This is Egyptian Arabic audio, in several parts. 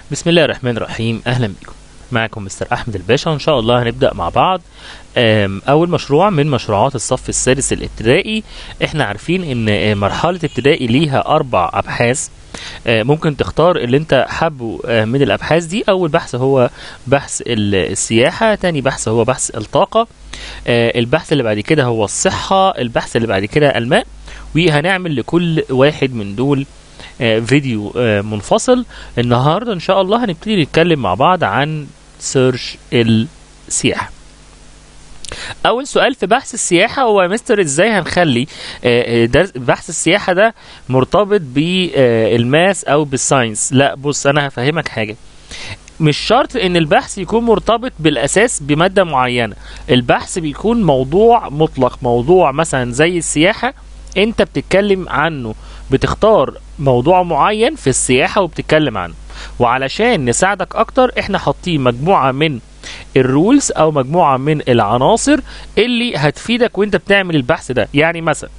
بسم الله الرحمن الرحيم اهلا بكم معكم مستر احمد الباشا وان شاء الله هنبدا مع بعض آم، اول مشروع من مشروعات الصف السادس الابتدائي احنا عارفين ان آه، مرحله ابتدائي ليها اربع ابحاث آه، ممكن تختار اللي انت حابه آه، من الابحاث دي اول بحث هو بحث ال- السياحه تاني بحث هو بحث الطاقه آه، البحث اللي بعد كده هو الصحه البحث اللي بعد كده الماء وهنعمل لكل واحد من دول آه، فيديو آه، منفصل النهارده ان شاء الله هنبتدي نتكلم مع بعض عن سيرش السياحه اول سؤال في بحث السياحه هو يا مستر ازاي هنخلي آه، آه، درس بحث السياحه ده مرتبط بالماس او بالساينس لا بص انا هفهمك حاجه مش شرط ان البحث يكون مرتبط بالاساس بماده معينه البحث بيكون موضوع مطلق موضوع مثلا زي السياحه انت بتتكلم عنه بتختار موضوع معين في السياحه وبتتكلم عنه وعلشان نساعدك اكتر احنا حاطين مجموعه من الرولز او مجموعه من العناصر اللي هتفيدك وانت بتعمل البحث ده يعني مثلا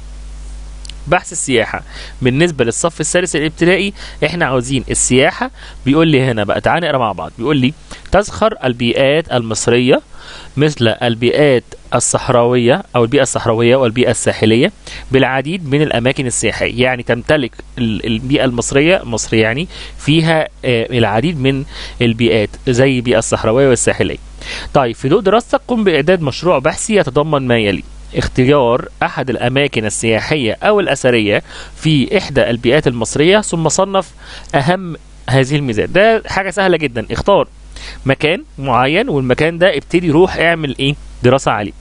بحث السياحة بالنسبة للصف السادس الابتدائي احنا عاوزين السياحة بيقول لي هنا بقى تعالى نقرا مع بعض بيقول لي تزخر البيئات المصرية مثل البيئات الصحراوية أو البيئة الصحراوية والبيئة الساحلية بالعديد من الأماكن السياحية يعني تمتلك ال- البيئة المصرية مصر يعني فيها آه، العديد من البيئات زي البيئة الصحراوية والساحلية طيب في ضوء دراستك قم بإعداد مشروع بحثي يتضمن ما يلي اختيار أحد الأماكن السياحية أو الأثرية في إحدى البيئات المصرية ثم صنف أهم هذه الميزات ده حاجة سهلة جدا اختار مكان معين والمكان ده ابتدي روح اعمل ايه دراسة عليه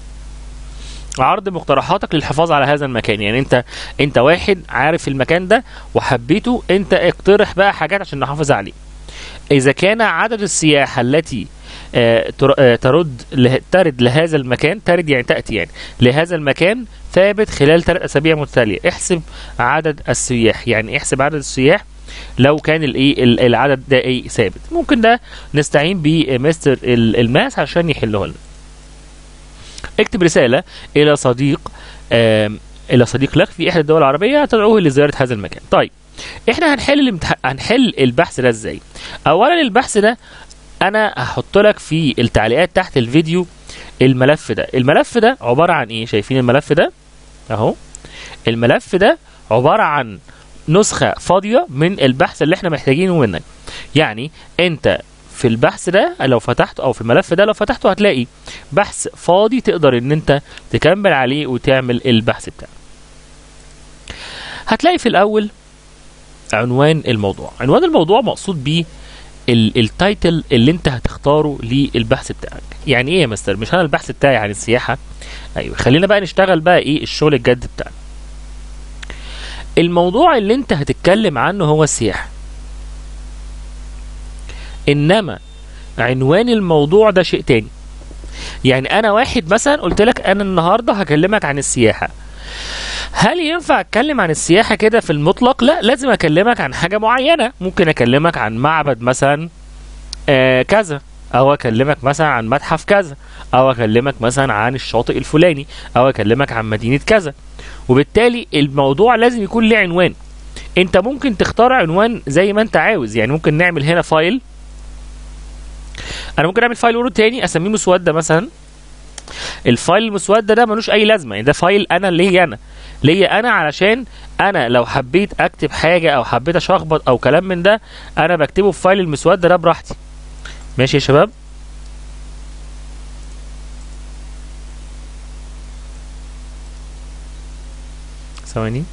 عرض مقترحاتك للحفاظ على هذا المكان يعني انت انت واحد عارف المكان ده وحبيته انت اقترح بقى حاجات عشان نحافظ عليه اذا كان عدد السياحة التي آه، تر- آه، ترد له- ترد لهذا المكان ترد يعني تأتي يعني لهذا المكان ثابت خلال ثلاث أسابيع متتالية احسب عدد السياح يعني احسب عدد السياح لو كان الايه ال- العدد ده ايه ثابت ممكن ده نستعين بمستر ال- الماس عشان يحله لنا اكتب رسالة إلى صديق آم، إلى صديق لك في إحدى الدول العربية تدعوه لزيارة هذا المكان طيب احنا هنحل الامتح... هنحل البحث ده ازاي اولا البحث ده انا هحط لك في التعليقات تحت الفيديو الملف ده الملف ده عبارة عن ايه شايفين الملف ده اهو الملف ده عبارة عن نسخة فاضية من البحث اللي احنا محتاجينه منك يعني انت في البحث ده لو فتحته او في الملف ده لو فتحته هتلاقي بحث فاضي تقدر ان انت تكمل عليه وتعمل البحث بتاعك هتلاقي في الاول عنوان الموضوع عنوان الموضوع مقصود بيه ال- التايتل اللي انت هتختاره للبحث بتاعك يعني ايه يا مستر مش انا البحث بتاعي عن السياحه ايوه خلينا بقى نشتغل بقى ايه الشغل الجد بتاعنا الموضوع اللي انت هتتكلم عنه هو السياحه انما عنوان الموضوع ده شيء تاني يعني انا واحد مثلا قلت لك انا النهارده هكلمك عن السياحه هل ينفع اتكلم عن السياحه كده في المطلق لا لازم اكلمك عن حاجه معينه ممكن اكلمك عن معبد مثلا آه كذا او اكلمك مثلا عن متحف كذا او اكلمك مثلا عن الشاطئ الفلاني او اكلمك عن مدينه كذا وبالتالي الموضوع لازم يكون له عنوان انت ممكن تختار عنوان زي ما انت عاوز يعني ممكن نعمل هنا فايل انا ممكن اعمل فايل ورود تاني اسميه مسوده مثلا الفايل المسوده ده ملوش اي لازمه يعني ده فايل انا ليا انا ليا انا علشان انا لو حبيت اكتب حاجه او حبيت اشخبط او كلام من ده انا بكتبه في فايل المسوده ده براحتي ماشي يا شباب ثواني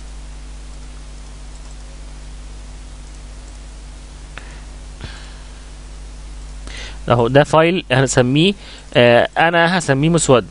اهو ده فايل هنسميه آه انا هسميه مسوده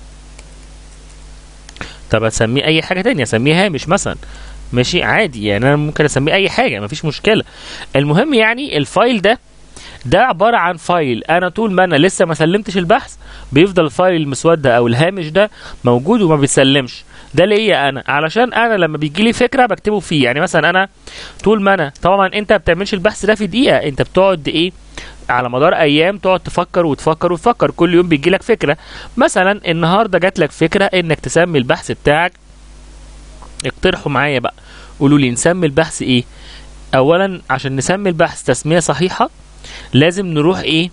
طب هسميه اي حاجه تانية اسميه هامش مثلا ماشي عادي يعني انا ممكن اسميه اي حاجه مفيش مشكله المهم يعني الفايل ده ده عباره عن فايل انا طول ما انا لسه ما سلمتش البحث بيفضل الفايل المسوده او الهامش ده موجود وما بيتسلمش ده ليا انا علشان انا لما بيجي لي فكره بكتبه فيه يعني مثلا انا طول ما انا طبعا انت ما بتعملش البحث ده في دقيقه انت بتقعد ايه على مدار ايام تقعد تفكر وتفكر وتفكر كل يوم بيجي لك فكره مثلا النهارده جات لك فكره انك تسمي البحث بتاعك اقترحوا معايا بقى قولوا لي نسمي البحث ايه اولا عشان نسمي البحث تسميه صحيحه لازم نروح ايه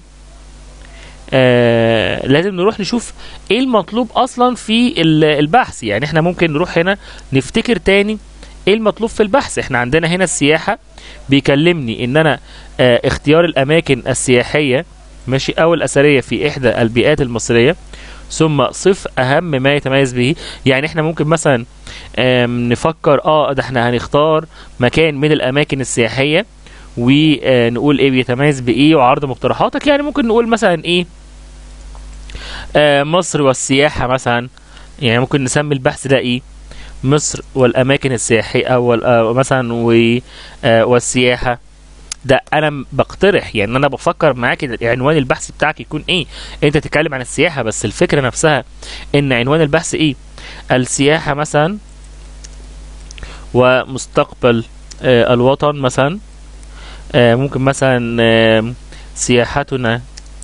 آه لازم نروح نشوف ايه المطلوب اصلا في ال- البحث يعني احنا ممكن نروح هنا نفتكر تاني ايه المطلوب في البحث احنا عندنا هنا السياحه بيكلمني ان انا آه اختيار الاماكن السياحيه ماشي او الاثريه في احدى البيئات المصريه ثم صف اهم ما يتميز به يعني احنا ممكن مثلا آم، نفكر اه ده احنا هنختار مكان من الاماكن السياحيه ونقول ايه بيتميز بايه وعرض مقترحاتك يعني ممكن نقول مثلا ايه آه مصر والسياحه مثلا يعني ممكن نسمي البحث ده ايه مصر والاماكن السياحيه او آه مثلا و آه والسياحه ده انا م- بقترح يعني انا بفكر معاك إن عنوان البحث بتاعك يكون ايه انت تتكلم عن السياحه بس الفكره نفسها ان عنوان البحث ايه السياحه مثلا ومستقبل آه الوطن مثلا آه ممكن مثلا آه سياحتنا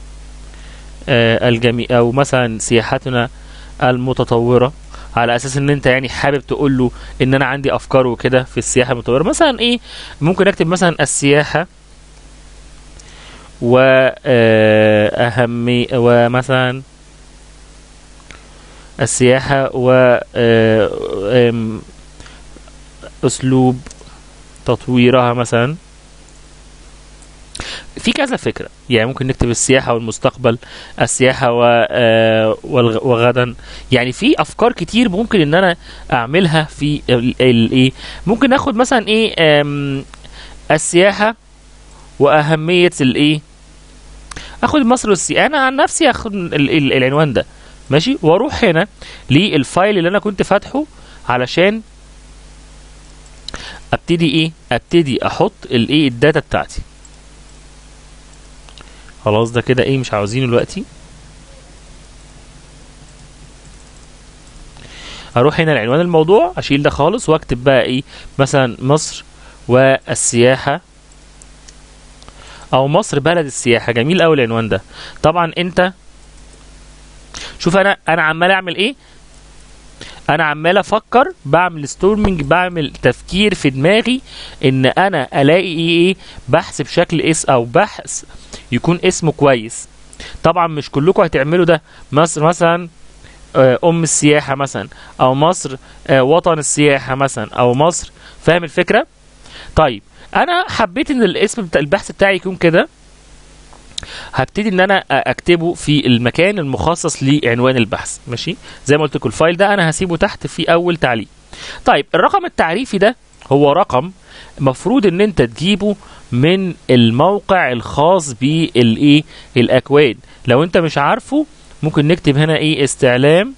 آه الجميع او مثلا سياحتنا المتطوره على اساس ان انت يعني حابب تقول له ان انا عندي افكار وكده في السياحه المتطوره مثلا ايه ممكن اكتب مثلا السياحه وأهمي ومثلا السياحة و آه، آم، أسلوب تطويرها مثلا في كذا فكرة يعني ممكن نكتب السياحة والمستقبل السياحة و آه، والغ- وغدا يعني في أفكار كتير ممكن إن أنا أعملها في ال- ال- إيه ممكن ناخد مثلا إيه آم، السياحة وأهمية الإيه اخد مصر والسياحة انا عن نفسي اخد ال- ال- العنوان ده ماشي واروح هنا للفايل اللي انا كنت فاتحه علشان ابتدي ايه ابتدي احط الايه الداتا بتاعتي خلاص ده كده ايه مش عاوزينه دلوقتي اروح هنا لعنوان الموضوع اشيل ده خالص واكتب بقى ايه مثلا مصر والسياحه او مصر بلد السياحه جميل قوي العنوان ده طبعا انت شوف انا انا عمال اعمل ايه انا عمال افكر بعمل ستورمنج بعمل تفكير في دماغي ان انا الاقي ايه ايه بحث بشكل اس او بحث يكون اسمه كويس طبعا مش كلكم هتعملوا ده مصر مثلا آه، ام السياحه مثلا او مصر آه، وطن السياحه مثلا او مصر فاهم الفكره طيب انا حبيت ان الاسم بتاع البحث بتاعي يكون كده هبتدي ان انا اكتبه في المكان المخصص لعنوان البحث ماشي زي ما قلت لكم الفايل ده انا هسيبه تحت في اول تعليق طيب الرقم التعريفي ده هو رقم مفروض ان انت تجيبه من الموقع الخاص بالايه الاكواد لو انت مش عارفه ممكن نكتب هنا ايه استعلام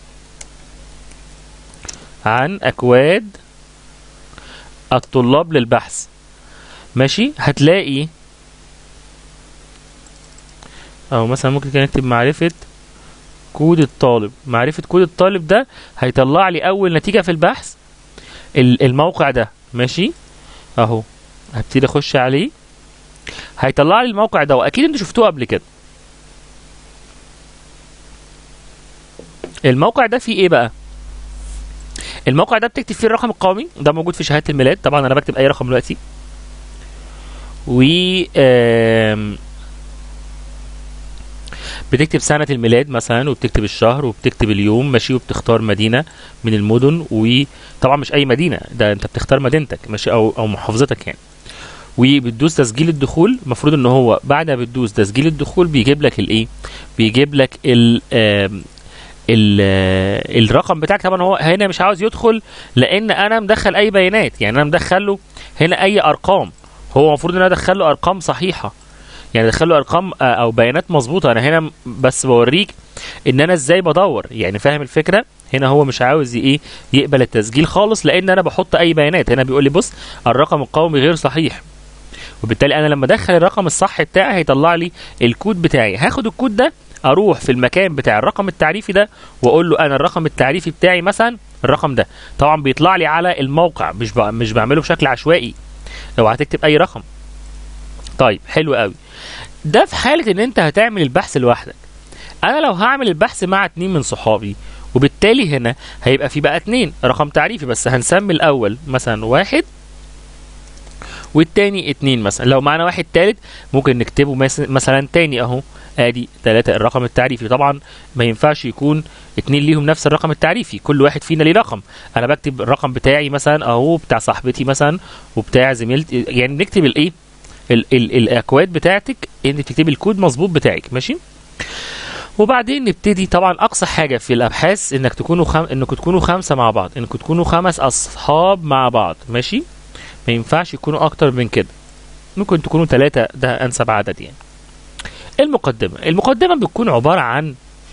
عن اكواد الطلاب للبحث ماشي هتلاقي او مثلا ممكن كده نكتب معرفة كود الطالب معرفة كود الطالب ده هيطلع لي اول نتيجة في البحث ال- الموقع ده ماشي اهو هبتدي اخش عليه هيطلع لي الموقع ده واكيد انتوا شفتوه قبل كده الموقع ده فيه ايه بقى الموقع ده بتكتب فيه الرقم القومي ده موجود في شهاده الميلاد طبعا انا بكتب اي رقم دلوقتي و آم، بتكتب سنة الميلاد مثلا وبتكتب الشهر وبتكتب اليوم ماشي وبتختار مدينة من المدن وطبعا مش أي مدينة ده أنت بتختار مدينتك ماشي أو أو محافظتك يعني وبتدوس تسجيل الدخول المفروض ان هو بعد ما بتدوس تسجيل الدخول بيجيب لك الايه بيجيب لك ال آم، ال آه، الرقم بتاعك طبعا هو هنا مش عاوز يدخل لان انا مدخل اي بيانات يعني انا مدخل له هنا اي ارقام هو المفروض ان انا ادخل له ارقام صحيحه يعني ادخل له ارقام آه، او بيانات مظبوطه انا هنا بس بوريك ان انا ازاي بدور يعني فاهم الفكره هنا هو مش عاوز ي- ايه يقبل التسجيل خالص لان انا بحط اي بيانات هنا بيقول لي بص الرقم القومي غير صحيح وبالتالي انا لما ادخل الرقم الصح بتاعي هيطلع لي الكود بتاعي هاخد الكود ده اروح في المكان بتاع الرقم التعريفي ده واقول له انا الرقم التعريفي بتاعي مثلا الرقم ده طبعا بيطلع لي على الموقع مش ب... مش بعمله بشكل عشوائي لو هتكتب اي رقم طيب حلو قوي ده في حاله ان انت هتعمل البحث لوحدك انا لو هعمل البحث مع اتنين من صحابي وبالتالي هنا هيبقى في بقى اتنين رقم تعريفي بس هنسمي الاول مثلا واحد والتاني اتنين مثلا لو معانا واحد تالت ممكن نكتبه مس- مثلا تاني اهو ادي تلاتة الرقم التعريفي طبعا ما ينفعش يكون اتنين ليهم نفس الرقم التعريفي كل واحد فينا ليه رقم انا بكتب الرقم بتاعي مثلا اهو بتاع صاحبتي مثلا وبتاع زميلتي يعني نكتب الايه ال ال الاكواد بتاعتك انت بتكتبي الكود مظبوط بتاعك ماشي وبعدين نبتدي طبعا اقصى حاجه في الابحاث انك تكونوا خم... انكم تكونوا خمسه مع بعض انكم تكونوا خمس اصحاب مع بعض ماشي ما ينفعش يكونوا اكتر من كده ممكن تكونوا ثلاثه ده انسب عدد يعني المقدمه المقدمه بتكون عباره عن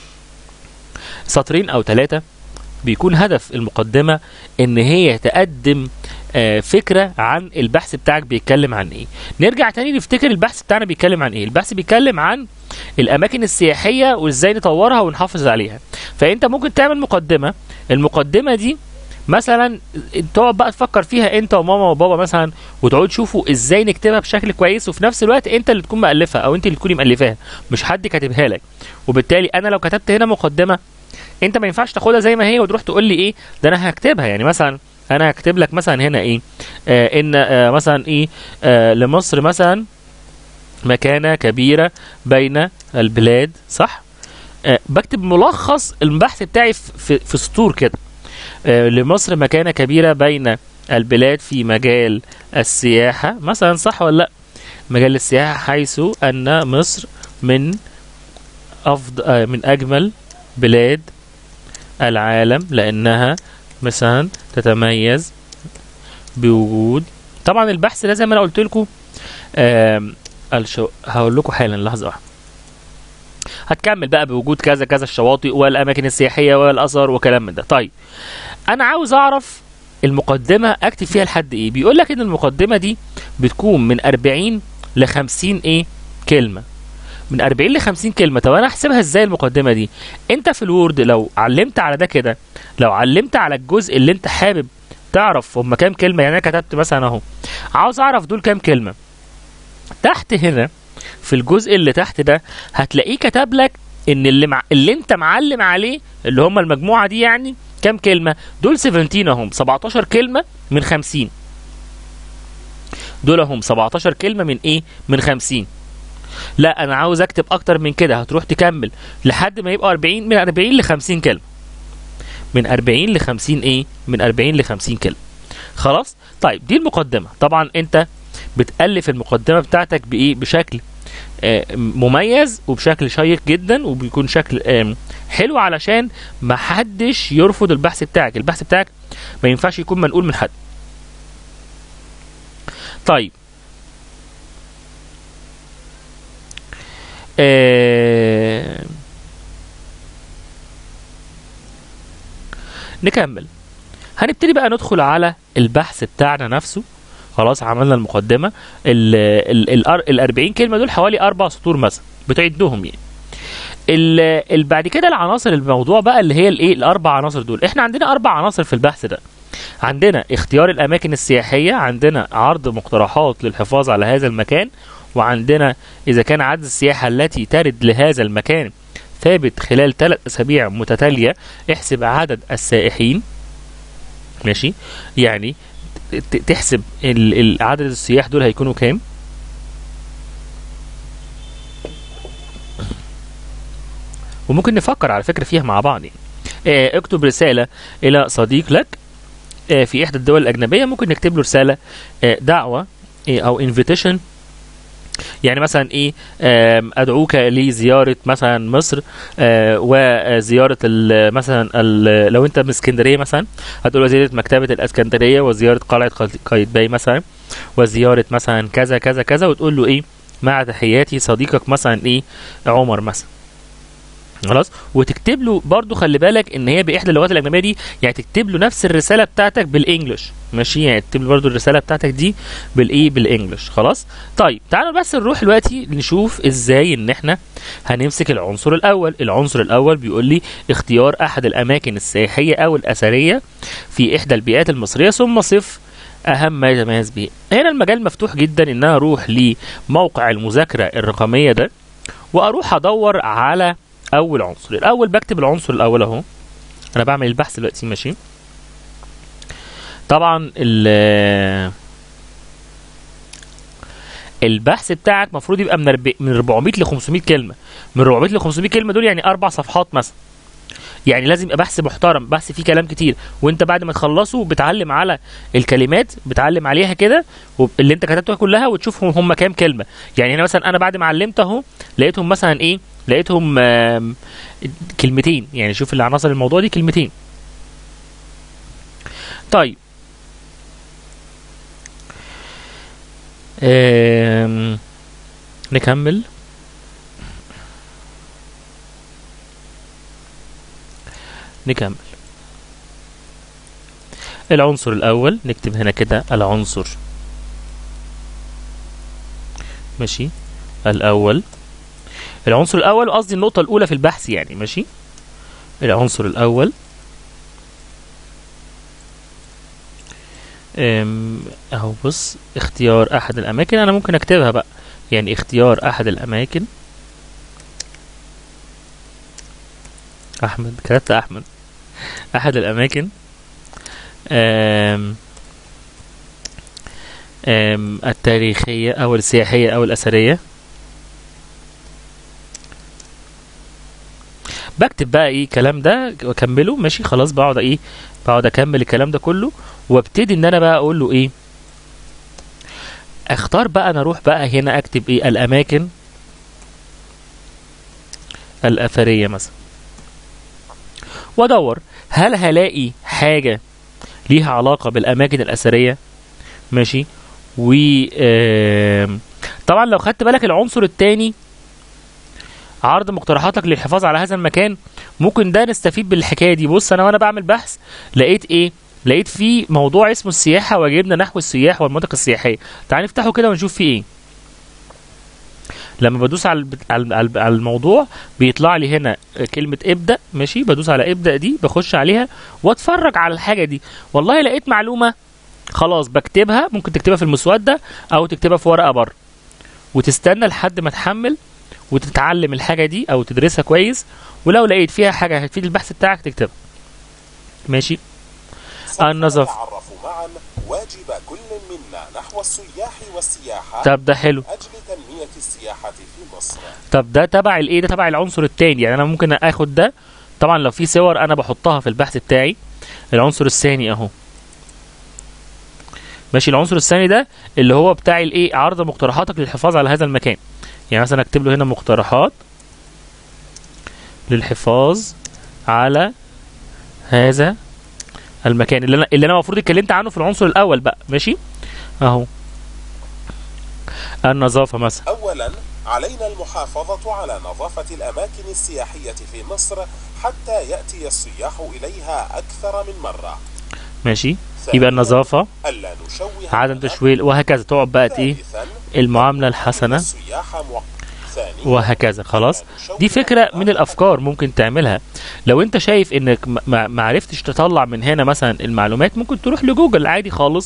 سطرين او ثلاثه بيكون هدف المقدمه ان هي تقدم آه، فكره عن البحث بتاعك بيتكلم عن ايه نرجع تاني نفتكر البحث بتاعنا بيتكلم عن ايه البحث بيتكلم عن الاماكن السياحيه وازاي نطورها ونحافظ عليها فانت ممكن تعمل مقدمه المقدمه دي مثلا تقعد بقى تفكر فيها انت وماما وبابا مثلا وتقعدوا تشوفوا ازاي نكتبها بشكل كويس وفي نفس الوقت انت اللي تكون مؤلفها او انت اللي تكوني مؤلفاها مش حد كاتبها لك وبالتالي انا لو كتبت هنا مقدمه انت ما ينفعش تاخدها زي ما هي وتروح تقول لي ايه ده انا هكتبها يعني مثلا انا هكتب لك مثلا هنا ايه آه ان آه مثلا ايه آه لمصر مثلا مكانة كبيرة بين البلاد صح آه بكتب ملخص البحث بتاعي في, في, في سطور كده آه لمصر مكانة كبيرة بين البلاد في مجال السياحة مثلا صح ولا لا مجال السياحة حيث أن مصر من أفضل آه من أجمل بلاد العالم لأنها مثلا تتميز بوجود طبعا البحث ده زي ما انا قلت لكم آم، الشو... هقول لكم حالا لحظه واحده هتكمل بقى بوجود كذا كذا الشواطئ والاماكن السياحيه والاثار وكلام من ده طيب انا عاوز اعرف المقدمه اكتب فيها لحد ايه بيقول لك ان المقدمه دي بتكون من 40 ل 50 ايه كلمه من 40 ل 50 كلمه طب انا احسبها ازاي المقدمه دي انت في الوورد لو علمت على ده كده لو علمت على الجزء اللي انت حابب تعرف هم كام كلمه يعني انا كتبت مثلا اهو عاوز اعرف دول كام كلمه تحت هنا في الجزء اللي تحت ده هتلاقيه كتب لك ان اللي مع... اللي انت معلم عليه اللي هم المجموعه دي يعني كام كلمه دول 17 اهم 17 كلمه من 50 دول هم 17 كلمه من ايه من 50 لا انا عاوز اكتب اكتر من كده هتروح تكمل لحد ما يبقى 40 من 40 ل 50 كلمه من 40 ل 50 ايه من 40 ل 50 كلمه خلاص طيب دي المقدمه طبعا انت بتالف المقدمه بتاعتك بايه بشكل آه، مميز وبشكل شيق جدا وبيكون شكل آم، حلو علشان ما حدش يرفض البحث بتاعك البحث بتاعك ما ينفعش يكون منقول من حد طيب آه نكمل هنبتدي بقى ندخل على البحث بتاعنا نفسه خلاص عملنا المقدمه ال ال ال ال 40 كلمه دول حوالي اربع سطور مثلا بتعدهم يعني ال ال بعد كده العناصر الموضوع بقى اللي هي الايه الاربع عناصر دول احنا عندنا اربع عناصر في البحث ده عندنا اختيار الاماكن السياحيه عندنا عرض مقترحات للحفاظ على هذا المكان وعندنا اذا كان عدد السياحه التي ترد لهذا المكان ثابت خلال ثلاث اسابيع متتاليه احسب عدد السائحين ماشي يعني ت- تحسب ال- ال- عدد السياح دول هيكونوا كام وممكن نفكر على فكرة فيها مع بعض يعني. آه، اكتب رسالة إلى صديق لك آه، في إحدى الدول الأجنبية ممكن نكتب له رسالة آه، دعوة آه، أو invitation يعني مثلا ايه آم، ادعوك لزياره مثلا مصر آه، وزياره ال- مثلا ال- لو انت من اسكندريه مثلا هتقول زياره مكتبه الاسكندريه وزياره قلعه قايت- قايتباي مثلا وزياره مثلا كذا كذا كذا وتقول له ايه مع تحياتي صديقك مثلا ايه عمر مثلا خلاص وتكتب له برضو خلي بالك ان هي باحدى اللغات الاجنبيه دي يعني تكتب له نفس الرساله بتاعتك بالانجلش ماشي يعني تكتب له برضو الرساله بتاعتك دي بالايه بالانجلش خلاص طيب تعالوا بس نروح دلوقتي نشوف ازاي ان احنا هنمسك العنصر الاول العنصر الاول بيقول لي اختيار احد الاماكن السياحيه او الاثريه في احدى البيئات المصريه ثم صف اهم ما يتميز به هنا المجال مفتوح جدا ان انا اروح لموقع المذاكره الرقميه ده واروح ادور على اول عنصر الاول بكتب العنصر الاول اهو انا بعمل البحث دلوقتي ماشي طبعا ال البحث بتاعك المفروض يبقى من أرب- من 400 ل 500 كلمه من 400 ل 500 كلمه دول يعني اربع صفحات مثلا يعني لازم يبقى بحث محترم بحث فيه كلام كتير وانت بعد ما تخلصه بتعلم على الكلمات بتعلم عليها كده وب- اللي انت كتبتها كلها وتشوفهم هم كام كلمه يعني هنا مثلا انا بعد ما علمت اهو لقيتهم مثلا ايه لقيتهم آم، كلمتين يعني شوف اللي عناصر الموضوع دي كلمتين طيب آم، نكمل نكمل العنصر الأول نكتب هنا كده العنصر ماشي الأول العنصر الأول قصدي النقطة الأولى في البحث يعني ماشي العنصر الأول أم، أهو بص اختيار أحد الأماكن أنا ممكن أكتبها بقى يعني اختيار أحد الأماكن أحمد كتبت أحمد أحد الأماكن آم آم التاريخية أو السياحية أو الأثرية بكتب بقى ايه الكلام ده واكمله ماشي خلاص بقعد ايه بقعد اكمل الكلام ده كله وابتدي ان انا بقى اقول له ايه اختار بقى انا اروح بقى هنا اكتب ايه الاماكن الاثريه مثلا وادور هل هلاقي حاجه ليها علاقه بالاماكن الاثريه ماشي و آم، طبعا لو خدت بالك العنصر الثاني عرض مقترحاتك للحفاظ على هذا المكان ممكن ده نستفيد بالحكايه دي بص انا وانا بعمل بحث لقيت ايه لقيت فيه موضوع اسمه السياحه واجبنا نحو السياح والمناطق السياحيه تعال نفتحه كده ونشوف فيه ايه لما بدوس على الب- على على- على الموضوع بيطلع لي هنا كلمه ابدا ماشي بدوس على ابدا دي بخش عليها واتفرج على الحاجه دي والله لقيت معلومه خلاص بكتبها ممكن تكتبها في المسوده او تكتبها في ورقه بره وتستنى لحد ما تحمل وتتعلم الحاجه دي او تدرسها كويس ولو لقيت فيها حاجه هتفيد البحث بتاعك تكتبها ماشي سوف النظف. نتعرف معا واجب كل منا نحو السياح والسياحة طب ده حلو أجل تنمية السياحة في مصر طب ده تبع الايه ده تبع العنصر الثاني يعني انا ممكن اخد ده طبعا لو في صور انا بحطها في البحث بتاعي العنصر الثاني اهو ماشي العنصر الثاني ده اللي هو بتاع الايه عرض مقترحاتك للحفاظ على هذا المكان يعني مثلا اكتب له هنا مقترحات للحفاظ على هذا المكان اللي انا اللي انا المفروض اتكلمت عنه في العنصر الاول بقى ماشي اهو النظافه مثلا أولا علينا المحافظة على نظافة الأماكن السياحية في مصر حتى يأتي السياح إليها أكثر من مرة ماشي يبقى ثانياً، النظافه ألا نشوه عدم المناخ. تشويه وهكذا تقعد بقى ايه ثالثاً، المعامله الحسنه السياح مع... ثانيا وهكذا خلاص ألا نشوه دي فكره من المناخ. الافكار ممكن تعملها لو انت شايف انك ما- ما ما عرفتش تطلع من هنا مثلا المعلومات ممكن تروح لجوجل عادي خالص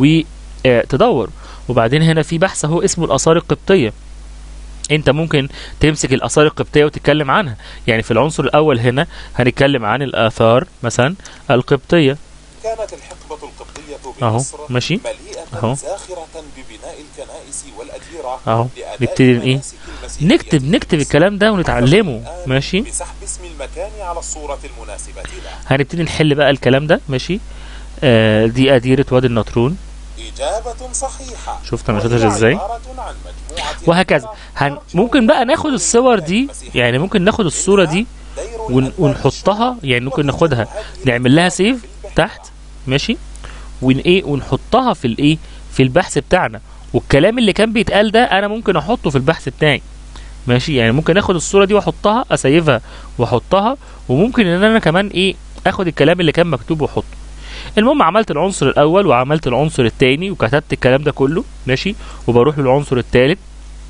وتدور وبعدين هنا في بحث اهو اسمه الاثار القبطيه انت ممكن تمسك الاثار القبطيه وتتكلم عنها يعني في العنصر الاول هنا هنتكلم عن الاثار مثلا القبطيه كانت الحقبة القبطية اهو بمصر ماشي مليئة أهو. زاخرة ببناء الكنائس والأديرة اهو لأداء نبتدي ايه مناسك المسيحية نكتب في نكتب مصر. الكلام ده ونتعلمه الآن ماشي بسحب اسم المكان على الصورة المناسبة له هنبتدي نحل بقى الكلام ده ماشي آه دي أديرة وادي النطرون إجابة صحيحة شفت أنا وهي شاطر إزاي؟ عبارة عن مجموعة وهكذا أديرة هن ترجع ممكن بقى إلى ناخد الصور دي المسيحية. يعني ممكن ناخد الصورة دي دير ون الأنبار ونحطها يعني ممكن ناخدها وتوجه نعمل لها هذه سيف في البحيرة. تحت ماشي ون ايه ونحطها في الايه في البحث بتاعنا والكلام اللي كان بيتقال ده انا ممكن احطه في البحث بتاعي ماشي يعني ممكن اخد الصورة دي واحطها اسيفها واحطها وممكن ان انا كمان ايه اخد الكلام اللي كان مكتوب واحطه المهم عملت العنصر الاول وعملت العنصر الثاني وكتبت الكلام ده كله ماشي وبروح للعنصر الثالث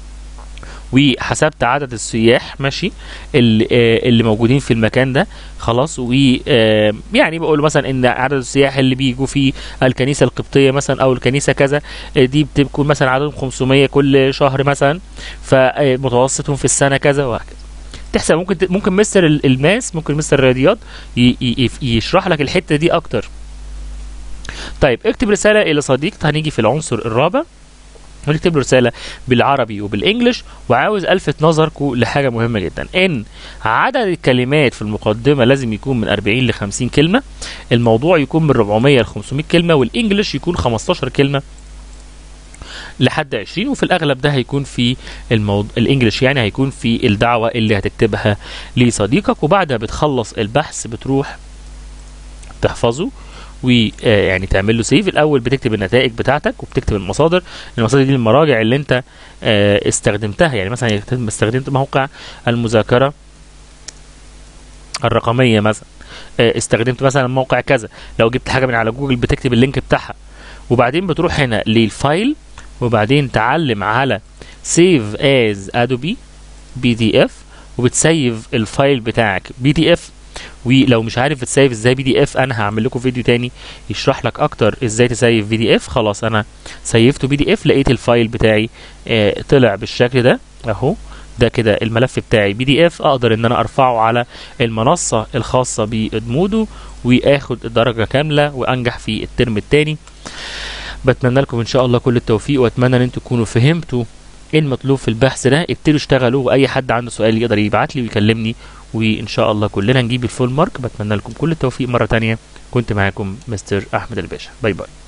وحسبت عدد السياح ماشي اللي, آه اللي موجودين في المكان ده خلاص و آه يعني بقول مثلا ان عدد السياح اللي بيجوا في الكنيسه القبطيه مثلا او الكنيسه كذا آه دي بتكون مثلا عددهم 500 كل شهر مثلا فمتوسطهم في السنه كذا وهكذا تحسب ممكن ت- ممكن مستر ال- الماس ممكن مستر الرياضيات ي- ي- يشرح لك الحته دي اكتر طيب اكتب رساله الى صديق هنيجي في العنصر الرابع ونكتب له رساله بالعربي وبالانجلش وعاوز الفت نظركم لحاجه مهمه جدا ان عدد الكلمات في المقدمه لازم يكون من 40 ل 50 كلمه الموضوع يكون من 400 ل 500 كلمه والانجلش يكون 15 كلمه لحد 20 وفي الاغلب ده هيكون في الموضوع الانجليش يعني هيكون في الدعوه اللي هتكتبها لصديقك وبعدها بتخلص البحث بتروح تحفظه ويعني تعمل له سيف الاول بتكتب النتائج بتاعتك وبتكتب المصادر المصادر دي المراجع اللي انت آه، استخدمتها يعني مثلا استخدمت موقع المذاكره الرقميه مثلا آه، استخدمت مثلا موقع كذا لو جبت حاجه من على جوجل بتكتب اللينك بتاعها وبعدين بتروح هنا للفايل وبعدين تعلم على سيف از ادوبي بي دي اف وبتسيف الفايل بتاعك بي دي اف ولو مش عارف تسيف ازاي بي دي اف انا هعمل لكم فيديو تاني يشرح لك اكتر ازاي تسيف بي دي اف خلاص انا سيفته بي دي اف لقيت الفايل بتاعي آه طلع بالشكل ده اهو ده كده الملف بتاعي بي دي اف اقدر ان انا ارفعه على المنصه الخاصه بادمودو واخد الدرجه كامله وانجح في الترم الثاني بتمنى لكم ان شاء الله كل التوفيق واتمنى ان انتم تكونوا فهمتوا ايه المطلوب في البحث ده ابتدوا اشتغلوا واي حد عنده سؤال يقدر يبعت لي ويكلمني وان شاء الله كلنا نجيب الفول مارك بتمنى لكم كل التوفيق مره تانية كنت معاكم مستر احمد الباشا باي باي